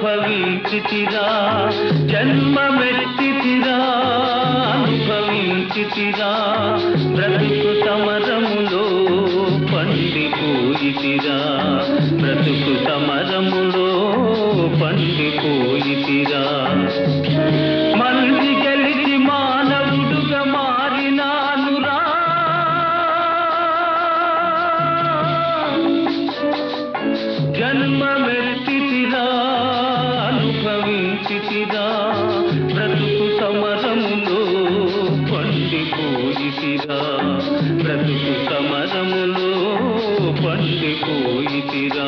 అనుభవించితిరా జన్మమెత్తితిరా అనుభవించితిరా బ్రతుకు సమరములో పండిపోయితిరా బ్రతుకు సమరములో పండిపోయితిరా మంది గెలిచి మానవుడుగా మారినానురా జన్మమెత్తితిరా అనుభవించితిరా బ్రతుకు సమరములో పండిపోయితిరా బ్రతుకు సమరములో పండిపోయితిరా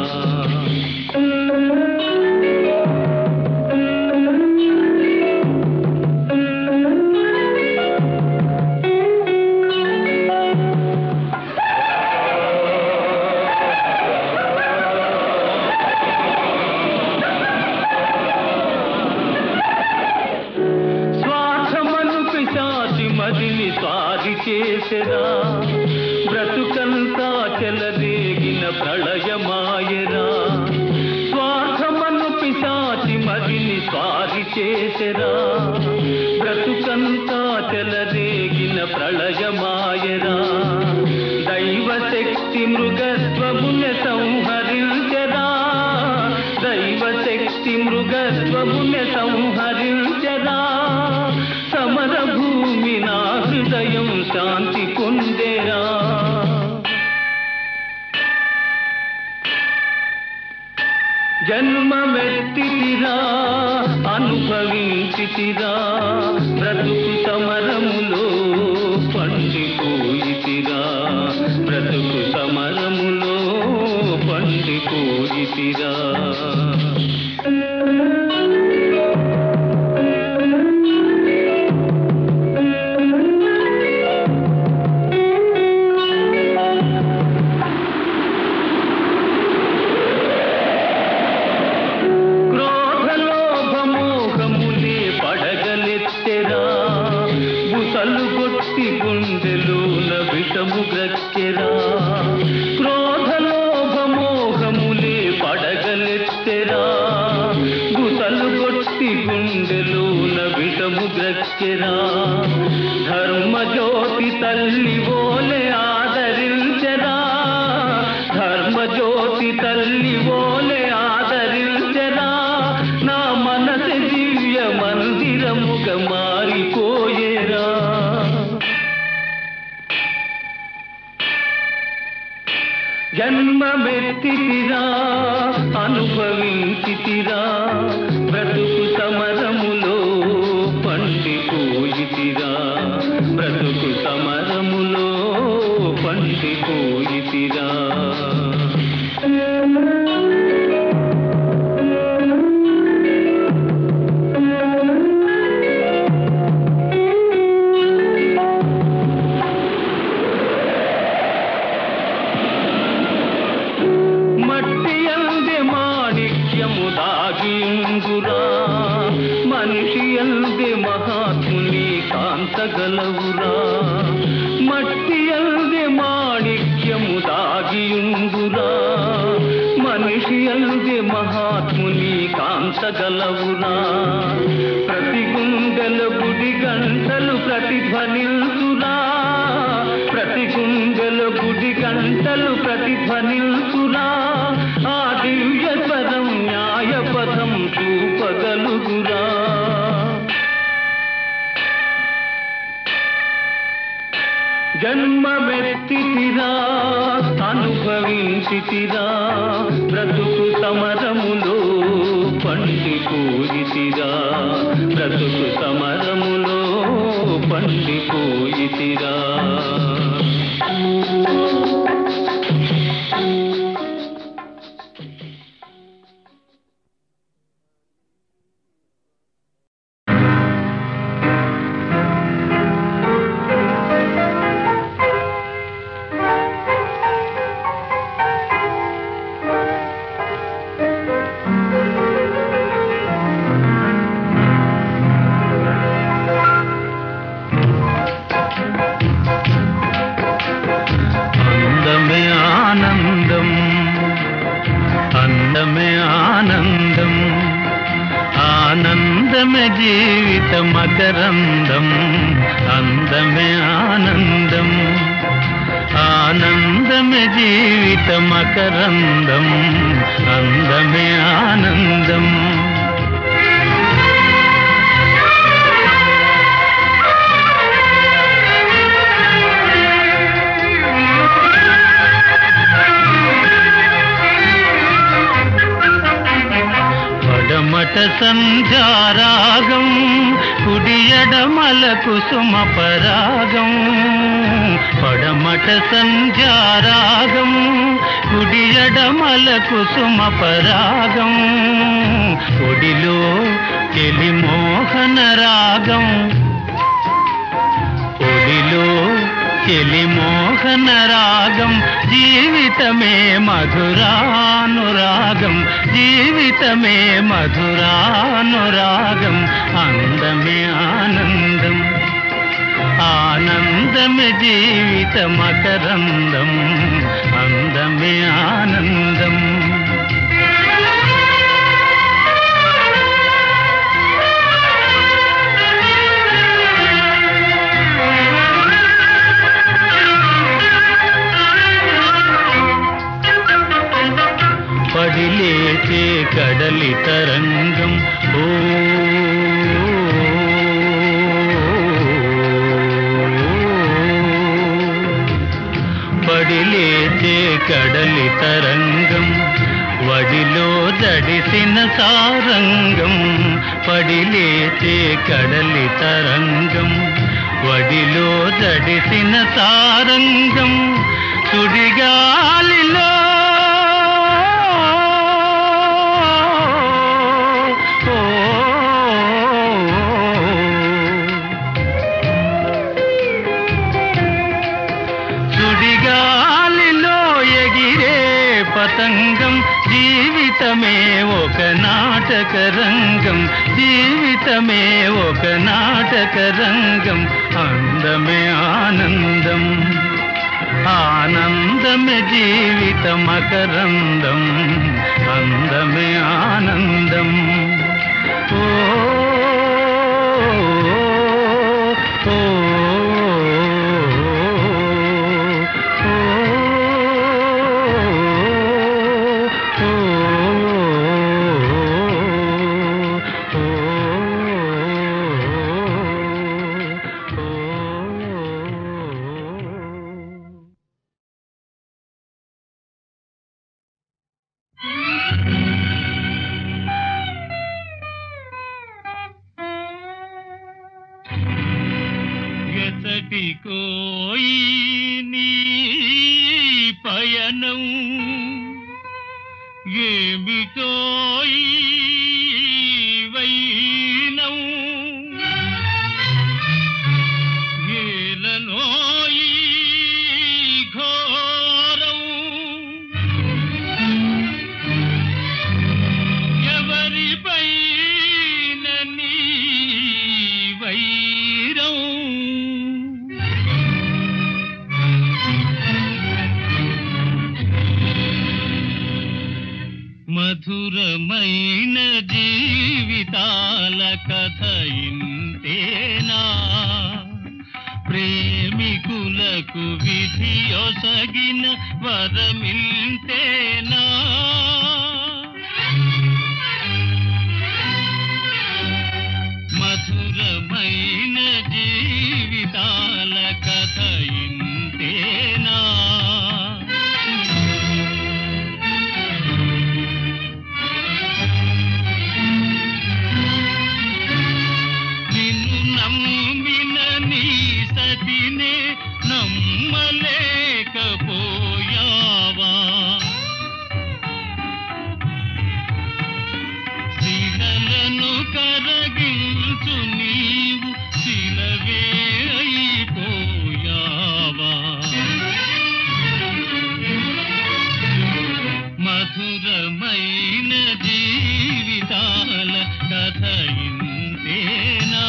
స్వార్థమను పిశాచి మదిని స్వాది చేసెరా బ్రతుకంతా చెలరేగిన ప్రళయమాయరా స్వార్థమను పిశాచి మదిని స్వాది చేసెరా బ్రతుకంతా చెలరేగిన ప్రళయమాయరా దైవ శక్తి మృగత్వమున సంహరించరా దైవ శక్తి మృగత్వమున సంహరించరా సమర భూమి నా హృదయం శాంతి పొందేరా జన్మమెత్తితిరా అనుభవించితిరా బ్రతుకు సమరములో పండిపోయితిరా బ్రతుకు సమరములో పండిపోయితిరా క్రోధలోభమోహములే పడగలెత్తెరా బుసలు కొట్టి గుండెలోన విషము గ్రక్కెరా క్రోధలోభమోహములే పడగలెత్తెరా బుసలు కొట్టి గుండెలోన విషము గ్రక్కెరా ధర్మజ్యోతి తల్లి ఓలే ఆదరించరా ధర్మజ్యోతి తల్లి ఓలే ఆదరించరా నా మనసు దివ్య మందిరముగా మారిపోయేరా జన్మమెత్తితిరా అనుభవించితిరా బ్రతుకు సమరములో పండిపోయితిరా బ్రతుకు సమరములో పండిపోయితిరా మట్టి అందే మాణిక్యము దాగిందురా మనిషి అందే మహాత్ముని కాంతగలవురా మట్టి అందే మాణిక్యము దాగియుందురా మనిషి అందే మహాత్ముని కాంతగలవురా ప్రతి గుండెల గుడి గంటలు ప్రతిధ్వనిల్సురా ప్రతి గుండెల గుడి గంటలు ప్రతిధ్వనిల్సురా ఆ దివ్య స్వరం న్యాయ పదం చూపగలుగురా జన్మమెత్తితిరా అనుభవించితిరా బ్రతుకు సమరములో పండిపోయితిరా బ్రతుకు సమరములో పండిపోయితిరా ఆనందమే జీవిత మకరందం అందమే ఆనందం ఆనందమే జీవిత మకరందం అందమే ఆనందం పడమట సంధ్యారాగం కుడియడమల కుసుమ పరాగం పడమట సంధ్యారాగం కుడియడమల కుసుమ పరాగం ఒడిలో చెలి మోహన రాగం ఒడిలో చెలి మోహన రాగం జీవితమే మధురానురాగం జీవితమే మధురానురాగం అందమే ఆనందం ఆనందమే జీవిత మకరందం అందమే ఆనందం పడిలేచే కడలి తరంగం ఓ పడిలేచే కడలి తరంగం వడిలో జడిసిన సారంగం పడిలేచే కడలి తరంగం వడిలో జడిసిన సారంగం సుడిగాలిలో సుడిగాలిలో ఎగిరే పతంగం జీవితమే ఒక నాటక రంగం జీవితమే ఒక నాటక రంగం అందమే ఆనందం ఆనందమే జీవిత మకరందం అందమే ఆనందం ఓ ఓ, ఎతటికో ఈ నీ పయనం ఏమిటో ఈ వైనం ఏలనో ఈ ఘోరం ఎవరిపైన నీ వైరం మధురమైన జీవితాల కథ ఇంతేనా ప్రేమికులకు విధి ఒసగిన వరమింతేనా మధురమైన జీవితాల కథ ఇంతేనా నిన్ను నమ్మిన నీ సతినే నమ్మలేకపోయావా శిలలను కరగించు నీవు శిలవే అయిపోయావా మధురమైన జీవితాల కథ ఇంతేనా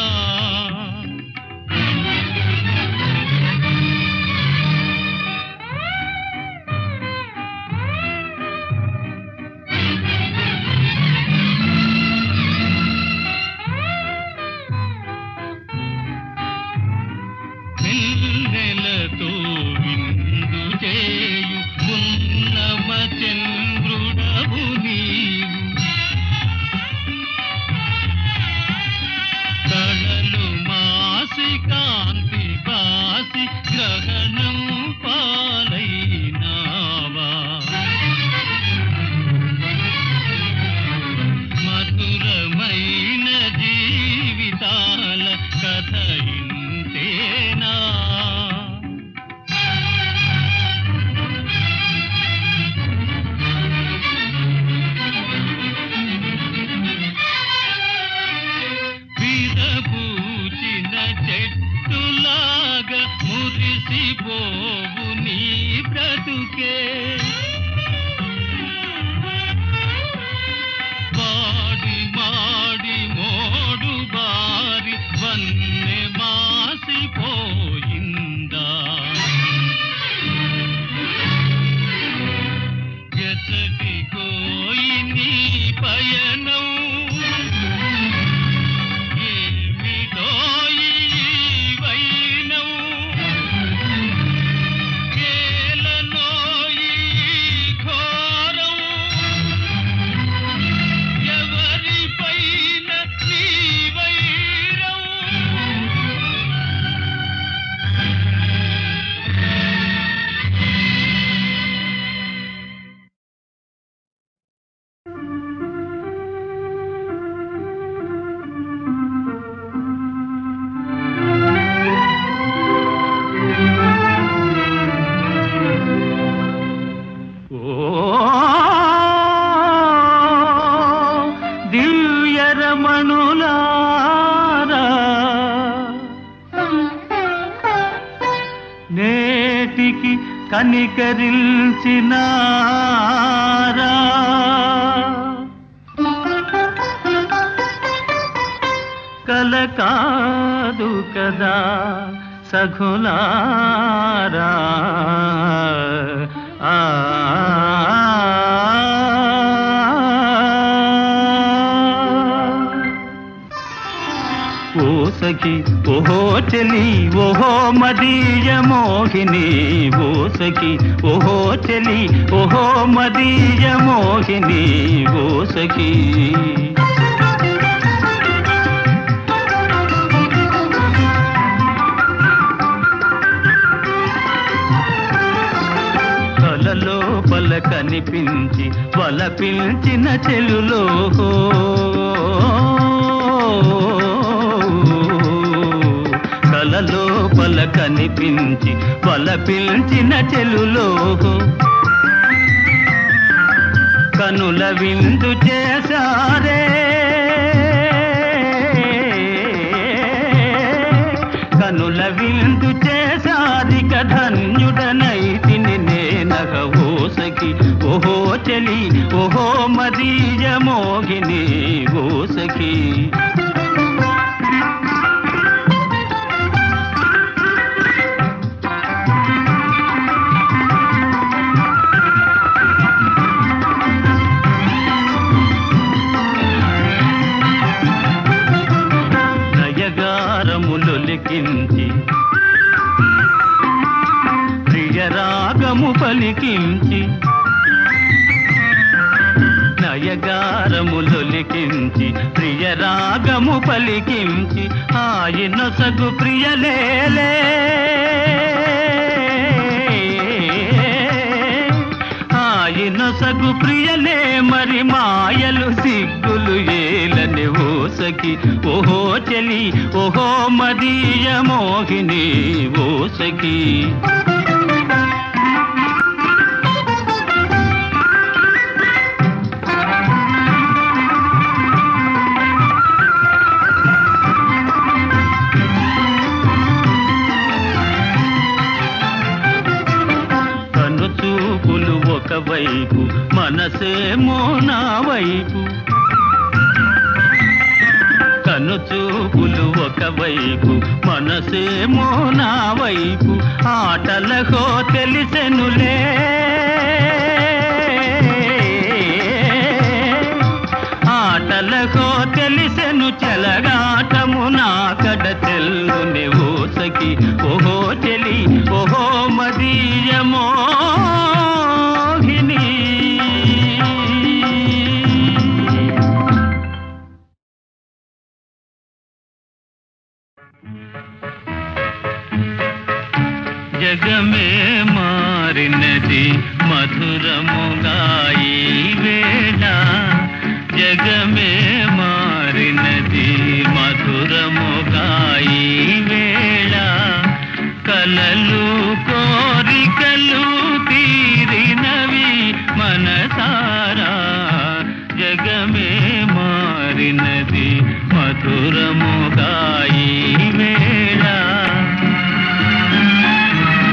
మురిసిపోవు నీ బ్రతుకే వాడి మాడి మోడు బారి వన్నె మాసిపోయిందా ఎచ్చటి కోయి నీ పయనం ఏమిటోయి వైనం కేలనోయి ఘోరం ఎవరిపైన నీ వైరం ఓ దివ్యరమణులారా నేటికి కనికరిల్చినారా కల కాదు కదా సఘులారా ఆ ఓ సఖి ఓహో చెలి ఓహో మదీయ మోహిని ఓ సఖి ఓహో చెలి ఓహో మదీయ మోహిని ఓ సఖి కలలో పల కనిపించి వల పిలిచిన చెలులో కలలో పల కనిపించి వల పిలిచిన చెలులో కనుల విందు చేశారే కనుల విందు చేశారిక ధన్యుడనైతిని నేనగ ఓసకి ఓహో చెలి ఓహో మదీయ మోహిని ఓసకి నయగారములొలికించి ప్రియరాగము పలికించి నయగారములొలికించి ప్రియరాగము పలికించి ఆయన సగు ప్రియలేలే ఆయన సగు ప్రియలే మరి మాయలు సిగ్గులు ఏలని ఓసకి ఓహో చెలి ఓహో మదీయ మోహిని ఓసకి కను చూపులు ఒకవైపు మనసేమో నా వైపు కను చూపులు ఒకవైపు మనసేమో నా వైపు ఆటలకో తెలిసెనులే ఆటలకో తెలిసెను చెలగాటము నా కడ తెల్లుని ఓసకి ఓహో చెలి ఓహో మదీయ మోహిని జగమే మారినది మధురముగా ఈ వేళ జగమే మారినది మధురముగా ఈ వేళ కలలు కోరికలు తీరినవి మనసారా జగమే మారినది మధురముగా ఈ వేళ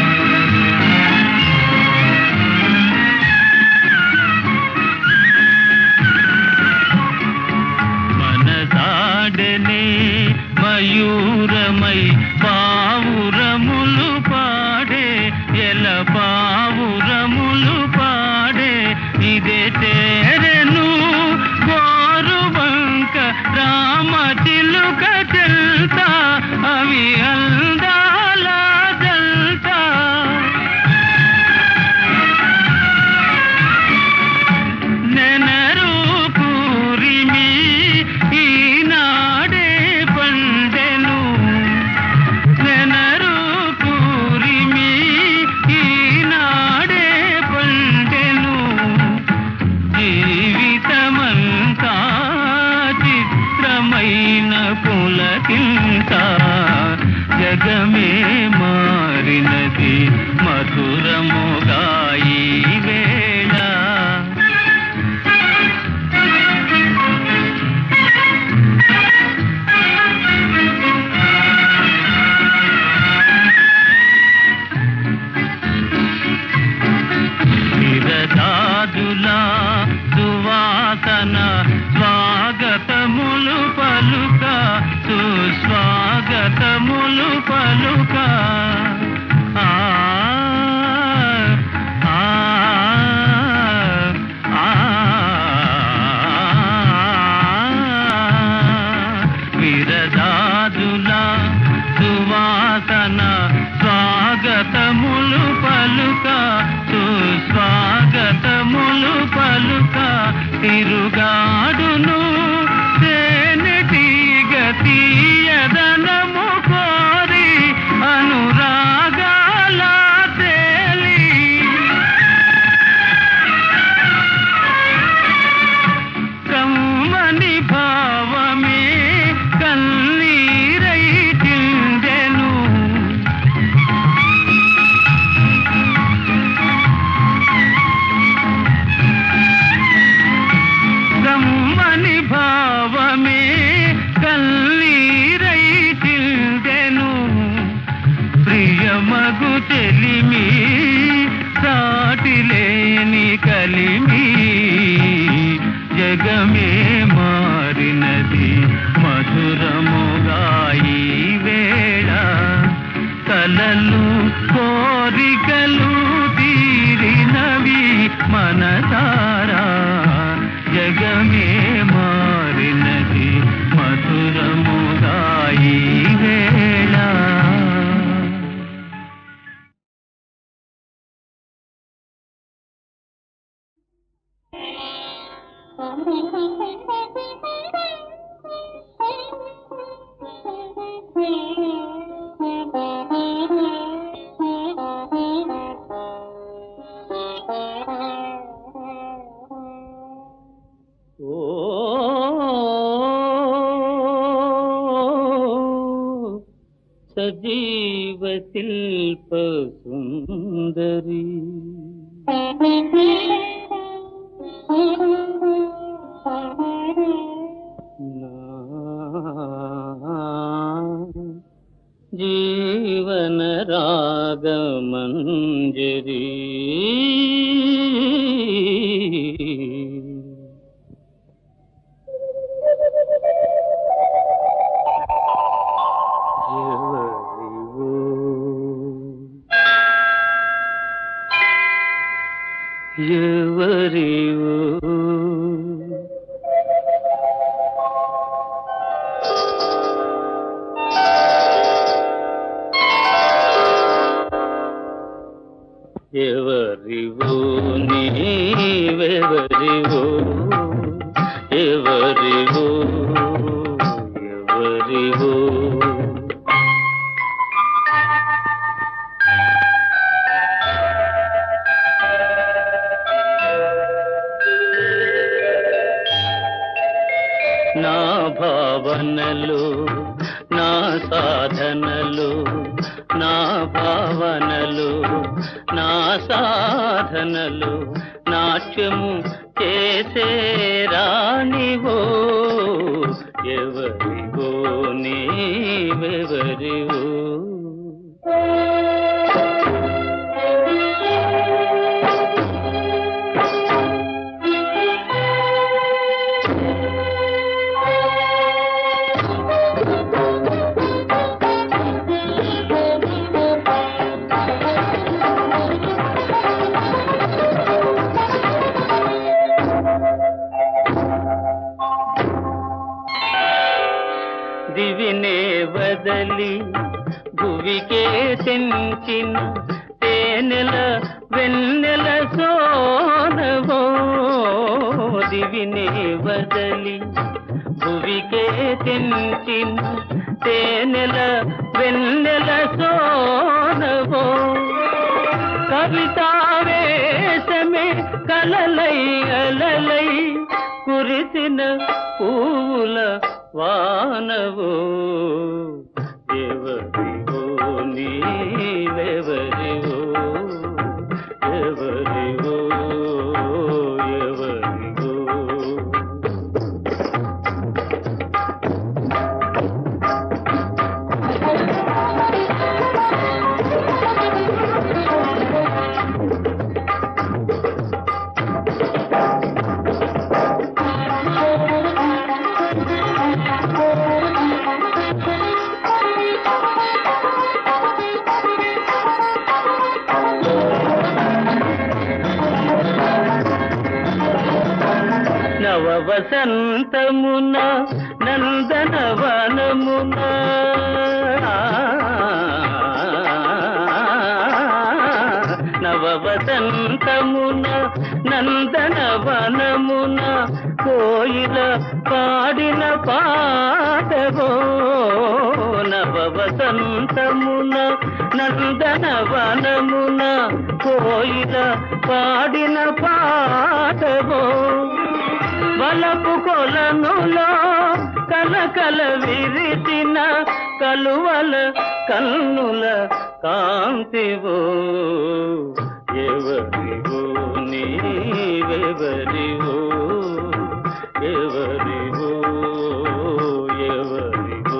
పులకింత జగమే మారినది మధురముగా ఈ వేళ విరదాదుల సువాసన స్వాగతములు పలుక సుస్వాగతములు పలుక ఆ ఆ ఆ విరదాదుల సువాసన స్వాగతములు పలుక సుస్వాగతములు పలుక తిరుగాడును తేనెటీగ తీయదనము కోరి అనురాగాల తేలి కమ్మని భావమే కన్నీరై తిండెను కమ్మని భావమే కన్నీరై తిండెను ప్రియమగు తెలిమి సాటిలేని కలిమి జగమే మారినది మధురముగా ఈ వేళ కలలు కోరికలు తీరినవి మనసారా జగమే మారినది మధురముగా ఈ వేళ ఓ సజీవ శిల్ప సుందరి నా జీవన రాగమంజరి ఎవరివో ఎవరివో ఎవరివో నీవెవరివో ఎవరివో ఎవరివో నా భావనలు నా సాధనలు నా భావనలు నా సాధనలు నాట్యము చేసే రానివో ఎవరివో నీవెవరివో దివినే వదలి భువికే తెంచిన తేనెల వెన్నెల సోనవో దివినే వదలి భువికే తెంచిన తేనెల వెన్నెల సోనవో కవితావేశమే కలలై అలలై కురిసిన పూల వానవు ఎవరివో నీవెవరివో ఎవరివో ఎవరివో నవ వసంతమున నందనవనమున నవ వసంతమున నందనవనమున కోయిల పాడిన పాటగో నవ వసంతమున నందనవనమున కోయిల పాడిన పాటగో వలపు కొలనులో కలకల విరిసిన కలువల కన్నుల కాంతివో ఎవరివో నీవెవరివో ఎవరివో ఎవరివో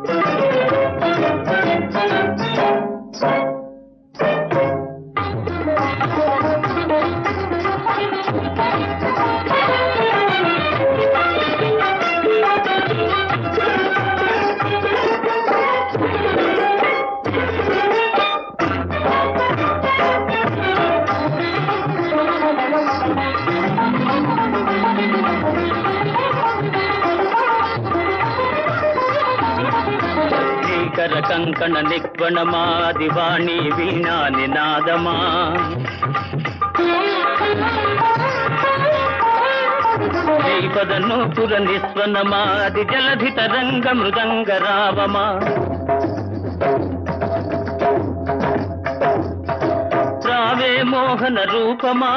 శ్రీకర కంకణ నిక్వణమా దివాణి వీణా నినాదమా శ్రీపద నూపుర నిస్వనమాది జలధి తరంగ మృదంగ రావమా రావే మోహన రూపమా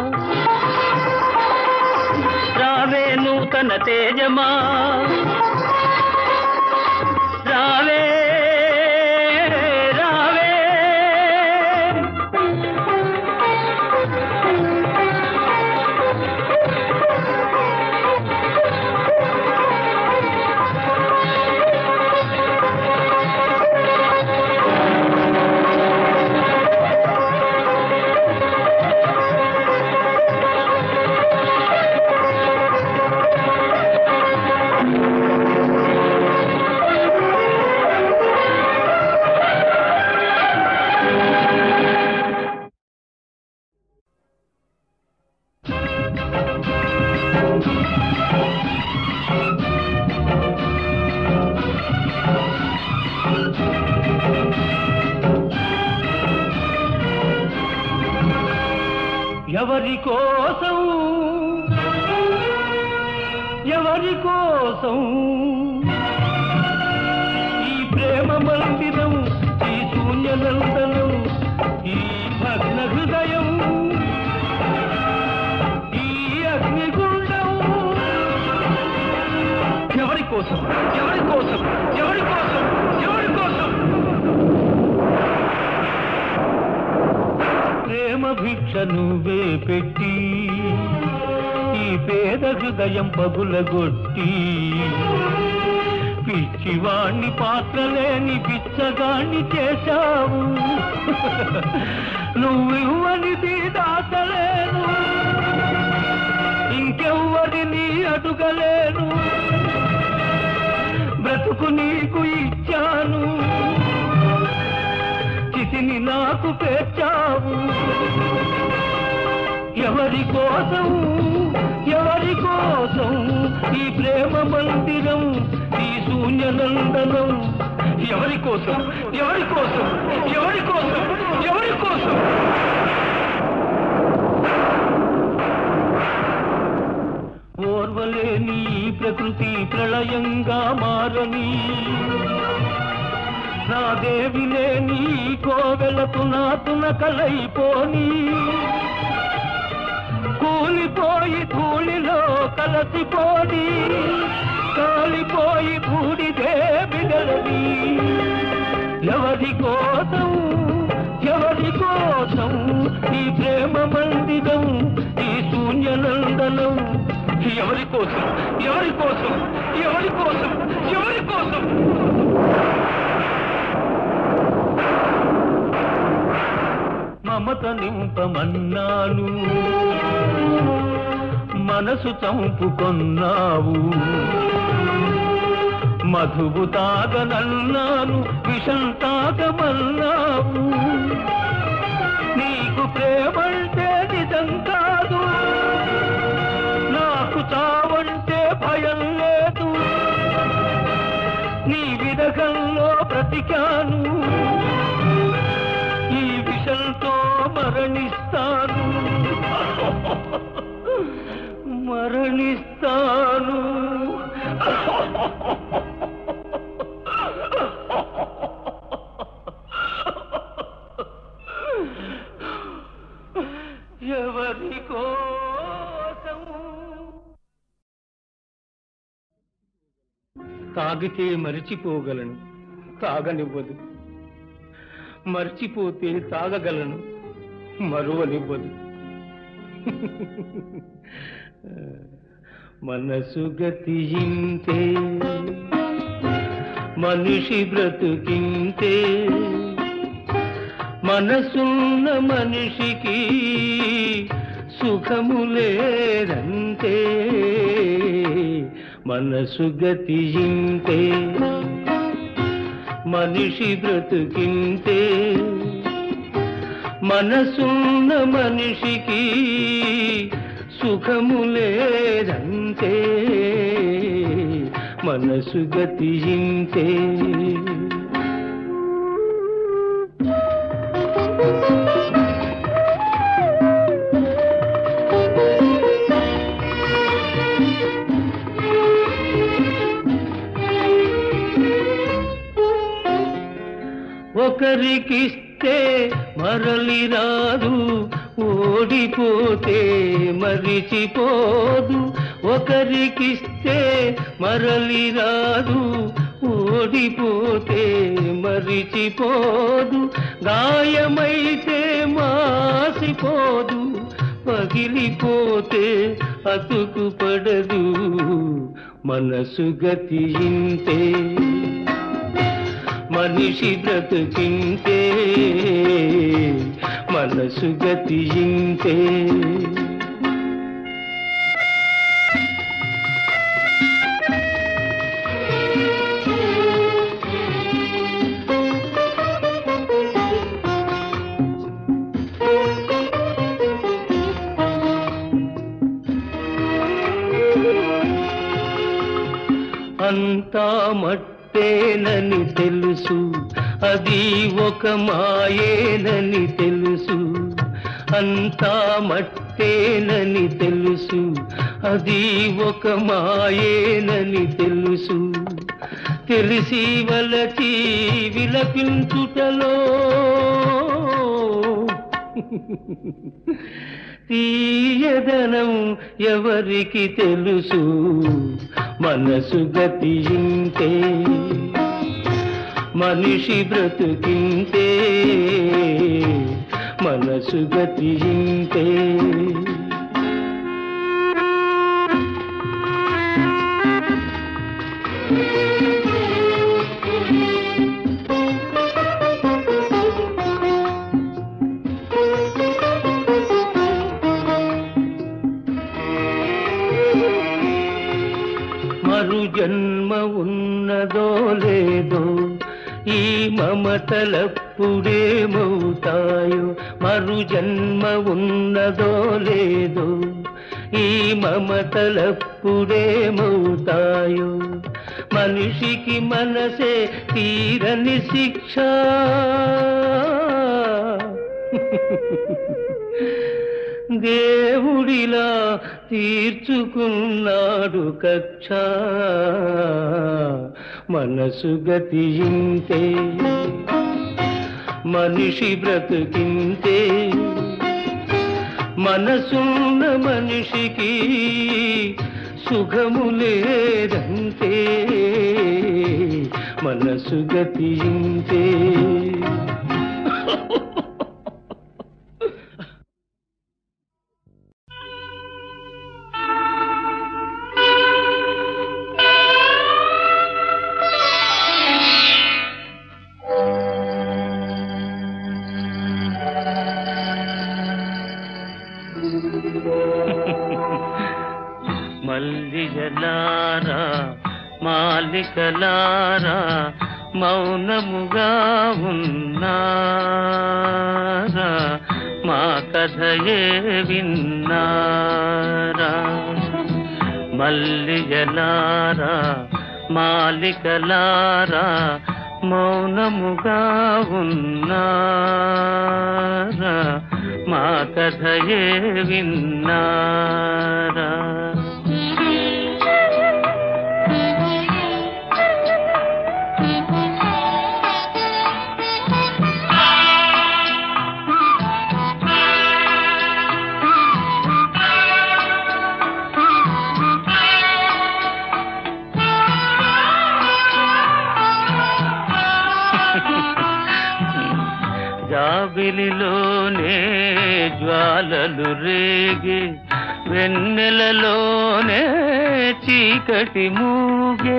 రావే నూతన తేజమా రావే రావే ఎవరి కోసం ఎవరి కోసం ఈ ప్రేమ మందిరం ఈ శూన్యనందనం ఈ భగ్న హృదయం ఈ అగ్నిగుండం ఎవరి కోసం ఎవరి కోసం ఎవరి కోసం ఎవరి కోసం ప్రేమ భిక్ష నువ్వే పెట్టి ఈ పేద హృదయం పగులగొట్టి పిచ్చివాణ్ణి పాత్రలేని పిచ్చగాణ్ణి చేశావు నువ్వివ్వనిది దాచలేను ఇంకెవ్వరిని అడుగలేను బ్రతుకు నీకు ఇచ్చాను చితిని నాకు పేర్చావు ఎవరి కోసం ఎవరి కోసం ఈ ప్రేమ మందిరం ఈ శూన్యనందనం ఎవరి కోసం ఎవరి కోసం ఎవరి కోసం ఎవరి కోసం ఓర్వలేని ఈ ప్రకృతి ప్రళయంగా మారని నా దేవి లేని ఈ కోవెలకు నాతున కలైపోని కూలిపోయి ధూళిలో కలసిపోని కాలిపోయి బూడిదే మిగలది ఎవరి కోసం ఎవరి కోసం ఈ ప్రేమ మందిరం ఈ శూన్యనందనం ఎవరి కోసం ఎవరి కోసం ఎవరి కోసం ఎవరి కోసం మమత నింపమన్నాను మనసు చంపుకొన్నావు మధువు తాగనన్నాను విషం తాగమన్నావు నీకు ప్రేమంటే నిజం కాదు నాకు చావంటే భయం లేదు నీ విరగంలో బ్రతికాను ఈ విషంతో మరణిస్తాను మరణిస్తాను ఎవరి కోసం తాగితే మరిచిపోగలను తాగనివ్వదు మర్చిపోతే తాగగలను మరువనివ్వదు మనసు గతింతే మనిషి బ్రతుకింతే మనసున్న మనిషికి సుఖము లేదంతే మనసు గతింతే మనిషి బ్రతుకింతే మనసున్న మనిషికి సుఖము లేదంతే మనసు గతింతే ఒకరికిస్తే మరలి రాదు ఓడిపోతే మరిచిపోదు ఒకరికిస్తే మరలి రాదు ఓడిపోతే మరిచిపోదు గాయమైతే మాసిపోదు పగిలిపోతే అతుకు పడదు మనసు గతింతే మనిషి బ్రతుకింతే మనసు గతింతే అంతా మట్టేనని తెలుసు అది ఒక మాయేనని తెలుసు అంతా మట్టేనని తెలుసు అది ఒక మాయేనని తెలుసు తెలిసి వలచి విలపించుటలో తీయదనం ఎవరికి తెలుసు మనసు గతింతే మనిషి బ్రతుకింతే మనసు గతింతే మరు జన్మ ఉన్నదో లేదో ఈ మమతలప్పుడేమవుతాయో మరు జన్మ ఉన్నదో లేదో ఈ మమతలప్పుడేమవుతాయో మనిషికి మనసే తీరని శిక్ష దేవుడిలా తీర్చుకున్నాడు కక్ష మనసు గతింతే మనిషి బ్రతుకింతే మనసున్న మనిషికి సుఖము లేదంతే మనసు గతింతే మల్లిజలారా మాలికలారా మౌనముగా ఉన్నారా మా కథయే విన్నారా మల్లిజలారా మాలికలారా మౌనముగా ఉన్నారా మా కథయే విన్నారా జాబిలిలోనే జ్వాలలు రేగే వెన్నెలలోనే చీకటి మూగే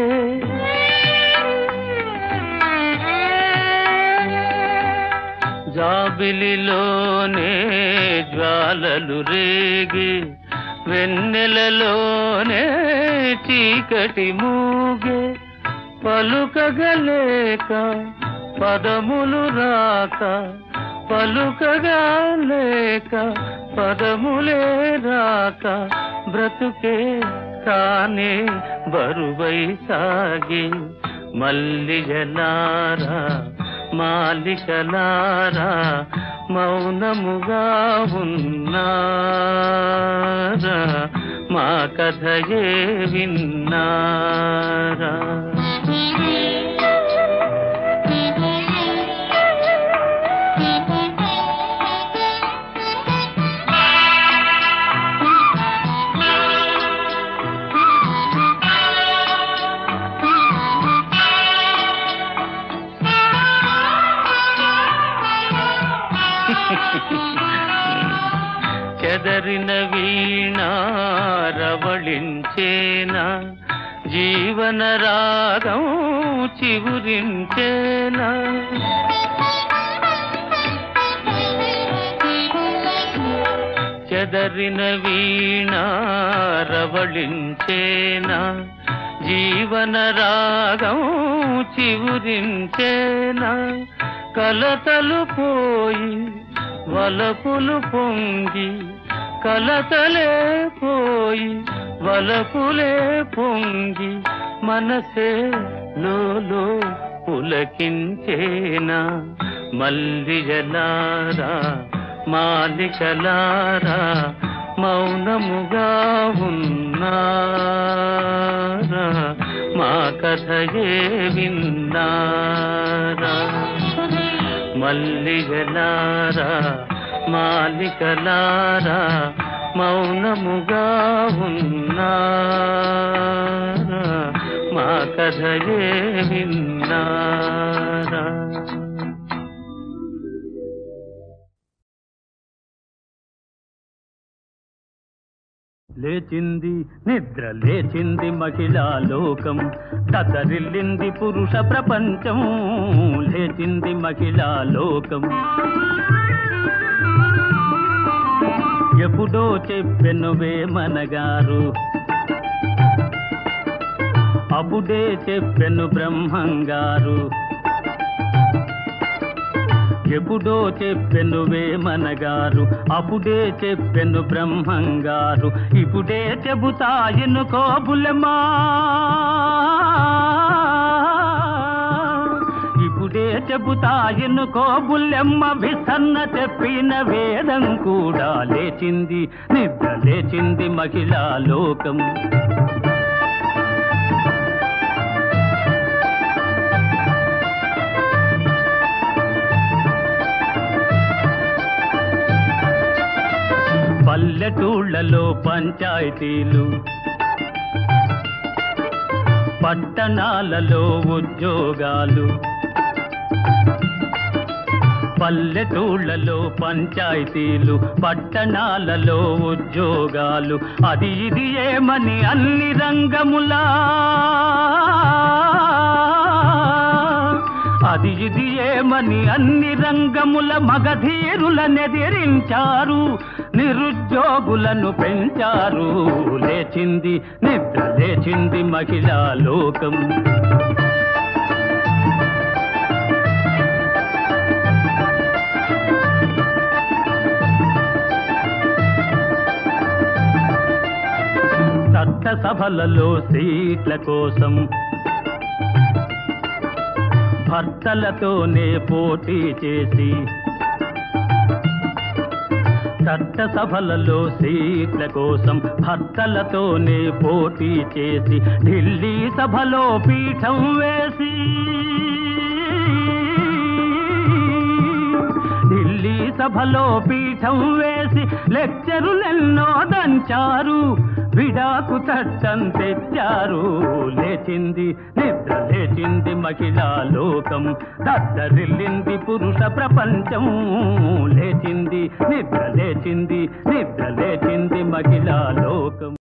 జాబిలిలోనే జ్వాలలు రేగి వెన్నెలలోనే చీకటి మూగే పలుకగలేక పదములు రాక పలుకగలేక పదములే రాక బ్రతుకే కానే బరువై సాగి మల్లిజలారా మాలికలారా మౌనముగా ఉన్నారా మా కథయే విన్నారా చెదరిన వీణారవళించేనా జీవన రాగం చివురించేనా చెదరిన వీణారవళించేనా జీవన రాగం చివురించేనా కలతలు పోయి వలపులు పొంగి కలతలే పోయి వలపులే పొంగి మనసే లోలో పులకించేనా మల్లిజలారా మాలికలారా మౌనముగా ఉన్నారా మా కథయే విన్నారా మల్లిగలారా మాలికలారా మౌనముగా ఉన్నారా మా కథయే విన్నారా లేచింది నిద్ర లేచింది మహిళా లోకం దసరిల్లింది పురుష ప్రపంచం లేచింది మహిళా లోకం ఎప్పుడో చెప్పెను వేమనగారు అప్పుడే చెప్పెను బ్రహ్మంగారు ఎప్పుడో చెప్పెను వేమనగారు అప్పుడే చెప్పెను బ్రహ్మంగారు ఇప్పుడే చెబుతాయను కోబులమా ఇప్పుడే చెబుతాయను కోబులెమ్మ విసన్న చెప్పిన వేదం కూడా లేచింది నిద్ర లేచింది మహిళా లోకం పల్లెటూళ్ళలో పంచాయతీలు పట్టణాలలో ఉద్యోగాలు పల్లెటూళ్ళలో పంచాయతీలు పట్టణాలలో ఉద్యోగాలు అది ఇది ఏమని అన్ని రంగములా అది ఇది ఏమని అన్ని రంగముల మగధీరులనెదిరించారు నిరుద్యోగులను పెంచారు లేచింది నిద్ర లేచింది మహిళా లోకం చట్టసభలలో సీట్ల కోసం భర్తలతోనే పోటీ చేసి చట్టసభలలో సీట్ల కోసం భర్తలతోనే పోటీ చేసి ఢిల్లీ సభలో పీఠం వేసి ఢిల్లీ సభలో పీఠం వేసి లెక్చరులెన్నో దంచారు విడాకు చట్టం తెచ్చారు లేచింది నిద్ర లేచింది మహిళా లోకం దద్దరిల్లింది పురుష ప్రపంచం లేచింది నిద్ర లేచింది నిద్ర లేచింది మహిళా లోకం